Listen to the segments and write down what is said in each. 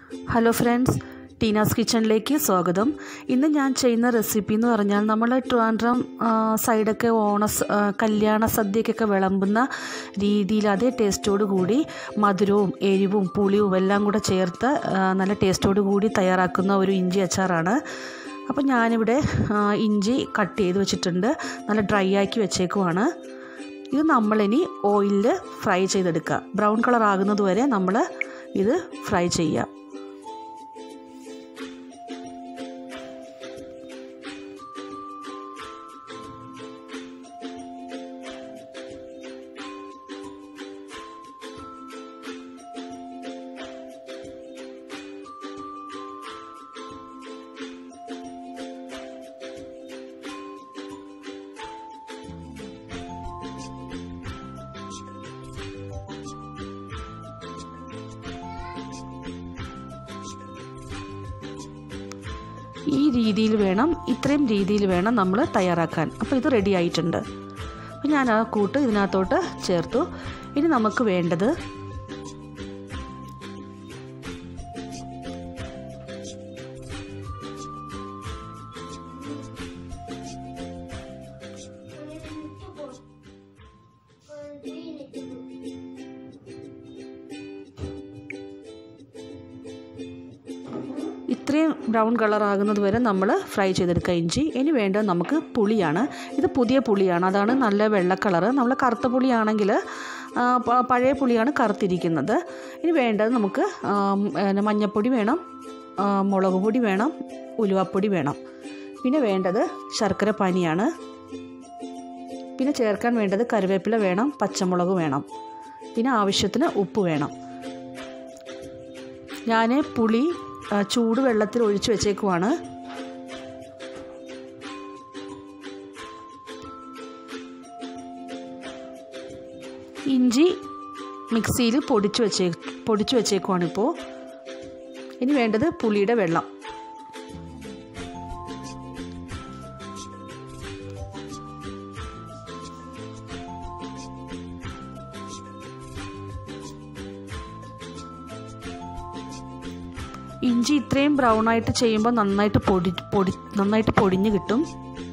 hello friends Teena's കിച്ചണിലേക്ക് സ്വാഗതം ഇന്ന് ഞാൻ ചെയ്യുന്ന റെസിപ്പി എന്ന് പറഞ്ഞാൽ നമ്മൾ ട്രിവാൻഡ്രം ആ, സൈഡൊക്കെ ഓണ സ- ആ, കല്യാണ സദ്യക്കൊക്കെ വിളമ്പുന്ന രീതിയിൽ അതേ ടേസ്റ്റോട് കൂടി മധുരവും എരിവും പുളിയും എല്ലാം കൂടെ ചേർത്ത് ആ, നല്ല ടേസ്റ്റോട് കൂടി തയ്യാറാക്കുന്ന ഒരു ഇഞ്ചി അച്ചാറാണ് അപ്പോൾ ഞാനിവിടെ ആ, ഇഞ്ചി കട്ട് ചെയ്ത് വെച്ചിട്ടുണ്ട് നല്ല ഡ്രൈ ആക്കി വെച്ചേക്കുവാണ് ഇത് നമ്മളിനി ഓയിലിൽ ഫ്രൈ ചെയ്തെടുക്കുക ബ്രൗൺ കളർ ആകുന്നത് വരെ നമ്മൾ ഇത് ഫ്രൈ ചെയ്യുക ഈ രീതിയിൽ വേണം ഇത്രയും രീതിയിൽ വേണം നമ്മൾ തയ്യാറാക്കാൻ അപ്പോൾ ഇത് റെഡി ആയിട്ടുണ്ട് അപ്പോൾ ഞാൻ ആ കൂട്ട് ഇതിനകത്തോട്ട് ചേർത്തു ഇനി നമുക്ക് വേണ്ടത് ഇത്രയും ബ്രൗൺ കളർ ആകുന്നത് വരെ നമ്മൾ ഫ്രൈ ചെയ്തെടുക്കുക ഇഞ്ചി ഇനി വേണ്ടത് നമുക്ക് പുളിയാണ് ഇത് പുതിയ പുളിയാണ് അതാണ് നല്ല വെള്ള കളറ് നമ്മൾ കറുത്ത പുളിയാണെങ്കിൽ ആ, പ- പഴയ പുളിയാണ് കറുത്തിരിക്കുന്നത് ഇനി വേണ്ടത് നമുക്ക് ആ, പിന്നെ മഞ്ഞൾപ്പൊടി വേണം ആ, മുളക് പൊടി വേണം ഉലുവാപ്പൊടി വേണം പിന്നെ വേണ്ടത് ശർക്കര പാനിയാണ് പിന്നെ ചേർക്കാൻ വേണ്ടത് കറിവേപ്പില വേണം പച്ചമുളക് വേണം പിന്നെ ആവശ്യത്തിന് ഉപ്പ് വേണം ഞാൻ പുളി ആ, ചൂട് വെള്ളത്തിൽ ഒഴിച്ച് വെച്ചേക്കുവാണ് ഇഞ്ചി മിക്സിയിൽ പൊടിച്ച് വെച്ചേ പൊടിച്ച് വെച്ചേക്കുവാണ് ഇപ്പോൾ ഇനി വേണ്ടത് പുളിയുടെ വെള്ളം ഇഞ്ചി ഇത്രയും ബ്രൗൺ ആയിട്ട് ചെയ്യുമ്പോൾ നന്നായിട്ട് പൊടി പൊടി നന്നായിട്ട് പൊടിഞ്ഞ് കിട്ടും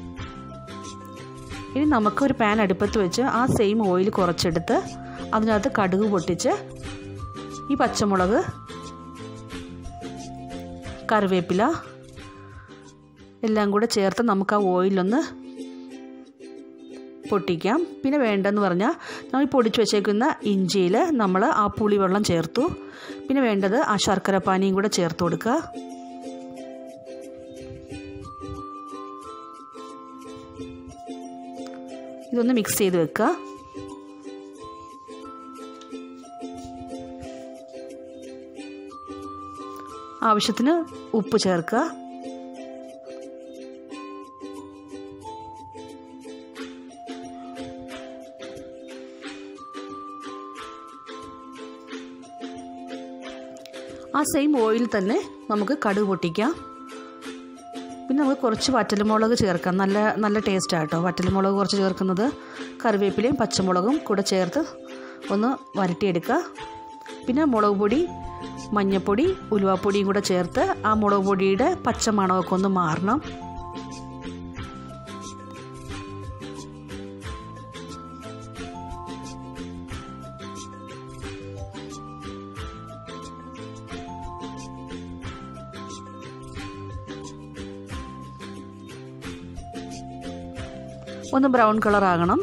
ഇനി നമുക്ക് ഒരു പാൻ അടുപ്പത്ത് വെച്ച് ആ സെയിം ഓയിൽ കുറച്ചെടുത്ത് അതിനകത്ത് കടുക് പൊട്ടിച്ച് ഈ പച്ചമുളക് കറിവേപ്പില എല്ലാം കൂടെ ചേർത്ത് നമുക്ക് ആ ഓയിലൊന്ന് പൊട്ടിക്കാം പിന്നെ വേണ്ടതെന്ന് പറഞ്ഞാൽ നമ്മൾ ഈ പൊടിച്ച് വെച്ചേക്കുന്ന ഇഞ്ചിയിൽ നമ്മൾ ആ പുളിവെള്ളം ചേർത്തു പിന്നെ വേണ്ടത് ആ ശർക്കര പാനിയും കൂടെ ചേർത്ത് കൊടുക്കുക ഇതൊന്ന് മിക്സ് ചെയ്ത് വെക്കുക ആവശ്യത്തിന് ഉപ്പ് ചേർക്കുക ആ സെയിം ഓയിൽ തന്നെ നമുക്ക് കടുക് പൊട്ടിക്കാം പിന്നെ നമുക്ക് കുറച്ച് വറ്റൽമുളക് ചേർക്കാം നല്ല നല്ല ടേസ്റ്റാണ് കേട്ടോ വറ്റൽമുളക് കുറച്ച് ചേർക്കുന്നത് കറിവേപ്പിലയും പച്ചമുളകും കൂടെ ചേർത്ത് ഒന്ന് വരട്ടിയെടുക്കുക പിന്നെ മുളക് പൊടി മഞ്ഞൾപ്പൊടി ഉലുവാപ്പൊടിയും കൂടെ ചേർത്ത് ആ മുളക് പൊടിയുടെ പച്ച മണമൊക്കെ ഒന്ന് മാറണം ഒന്ന് ബ്രൗൺ കളർ ആകണം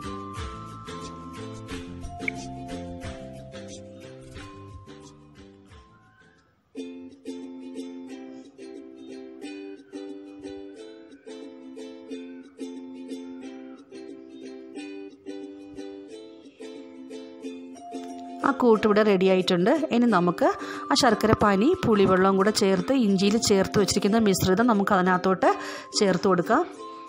ആ കൂട്ട് ഇവിടെ റെഡി ആയിട്ടുണ്ട് ഇനി നമുക്ക് ആ ശർക്കര പാനി പുളിവെള്ളം കൂടെ ചേർത്ത് ഇഞ്ചിയിൽ ചേർത്ത് വെച്ചിരിക്കുന്ന മിശ്രിതം നമുക്ക് അതിനകത്തോട്ട് ചേർത്ത് കൊടുക്കാം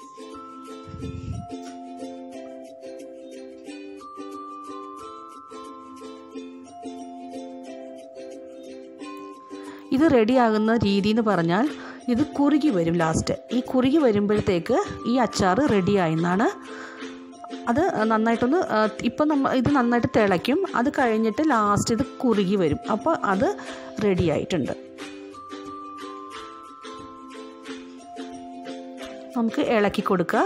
ഇത് റെഡിയാകുന്ന രീതി എന്ന് പറഞ്ഞാൽ ഇത് കുറുകി വരും ലാസ്റ്റ് ഈ കുറുകി വരുമ്പോഴത്തേക്ക് ഈ അച്ചാർ റെഡിയായെന്നാണ് അത് നന്നായിട്ടൊന്ന് ഇപ്പം നമ്മ ഇത് നന്നായിട്ട് തിളയ്ക്കും അത് കഴിഞ്ഞിട്ട് ലാസ്റ്റ് ഇത് കുറുകി വരും അപ്പോൾ അത് റെഡി ആയിട്ടുണ്ട് നമുക്ക് ഇളക്കി കൊടുക്കുക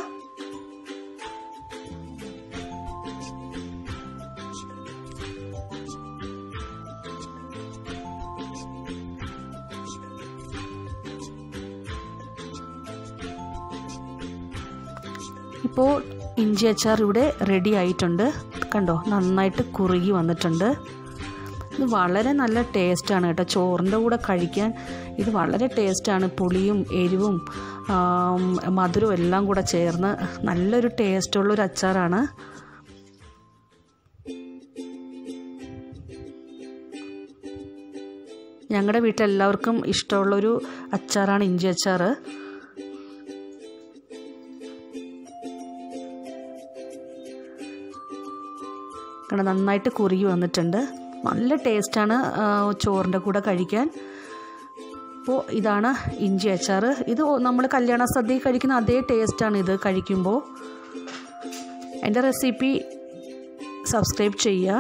ഇപ്പോൾ ഇഞ്ചി അച്ചാർ ഇവിടെ റെഡി ആയിട്ടുണ്ട് കണ്ടോ നന്നായിട്ട് കുറുകി വന്നിട്ടുണ്ട് ഇത് വളരെ നല്ല ടേസ്റ്റാണ് കേട്ടോ ചോറിൻ്റെ കൂടെ കഴിക്കാൻ ഇത് വളരെ ടേസ്റ്റാണ് പുളിയും എരിവും മധുരവും എല്ലാം കൂടെ ചേർന്ന് നല്ലൊരു ടേസ്റ്റുള്ളൊരു അച്ചാറാണ് ഞങ്ങളുടെ വീട്ടിലെല്ലാവർക്കും ഇഷ്ടമുള്ളൊരു അച്ചാറാണ് ഇഞ്ചി അച്ചാർ കാരണം നന്നായിട്ട് കുറുകി വന്നിട്ടുണ്ട് നല്ല ടേസ്റ്റാണ് ചോറിൻ്റെ കൂടെ കഴിക്കാൻ അപ്പോൾ ഇതാണ് ഇഞ്ചി അച്ചാർ ഇത് നമ്മൾ കല്യാണ സദ്യ കഴിക്കുന്ന അതേ ടേസ്റ്റാണ് ഇത് കഴിക്കുമ്പോൾ എൻ്റെ റെസിപ്പി സബ്സ്ക്രൈബ് ചെയ്യുക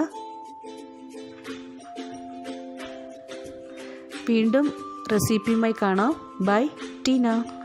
വീണ്ടും റെസിപ്പിയുമായി കാണാം ബൈ ടീന